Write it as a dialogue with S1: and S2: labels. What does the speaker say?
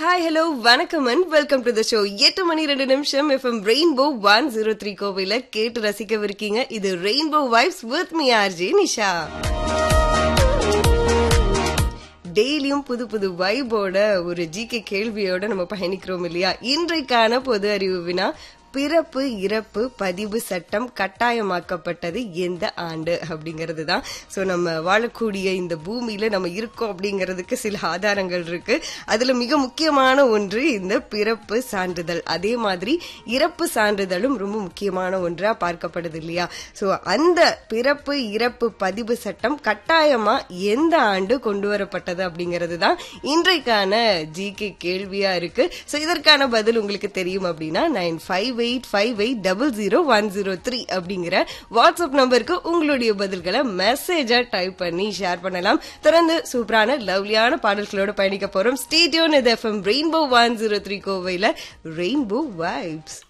S1: hi hello வணக்கம் and welcome to the show எட்டு மணி ரெண்டு நிமிஷம் FM rainbow one zero three கோவையில் கேட்டு ரசிக்கவிருக்கீங்க இது rainbow vibes with me RJ Nisha டெய்லியும் புது புது வைபோட ஒரு ஜிகே கேள்வியோட நம்ம பயணிக்கிறோம் இல்லையா இன்றைக்கான பொது அறிவு வினா பிறப்பு இறப்பு பதிவு சட்டம் கட்டாயமாக்கப்பட்டது எந்த ஆண்டு அப்படிங்கிறது தான் ஸோ நம்ம வாழக்கூடிய இந்த பூமியில நம்ம இருக்கோம் அப்படிங்கிறதுக்கு சில ஆதாரங்கள் இருக்கு அதுல மிக முக்கியமான ஒன்று இந்த பிறப்பு சான்றிதழ் அதே மாதிரி இறப்பு சான்றிதழும் ரொம்ப முக்கியமான ஒன்றா பார்க்கப்படுது இல்லையா ஸோ அந்த பிறப்பு இறப்பு பதிவு சட்டம் கட்டாயமா எந்த ஆண்டு கொண்டு வரப்பட்டது அப்படிங்கிறது தான் இன்றைக்கான ஜிகே கேள்வியா இருக்கு ஸோ இதற்கான பதில் உங்களுக்கு தெரியும் அப்படின்னா nine five eight five eight double zero one zero three அப்படிங்கிற வாட்ஸ்அப் நம்பருக்கு உங்களுடைய பதில்களை மெசேஜா டைப் பண்ணி ஷேர் பண்ணலாம் தொடர்ந்து சூப்பரான லவ்லியான பாடல்களோட பயணிக்க போறோம் ஸ்டேடியோன் இது FM rainbow one zero three கோவையில் ரெயின்போ வைப்ஸ்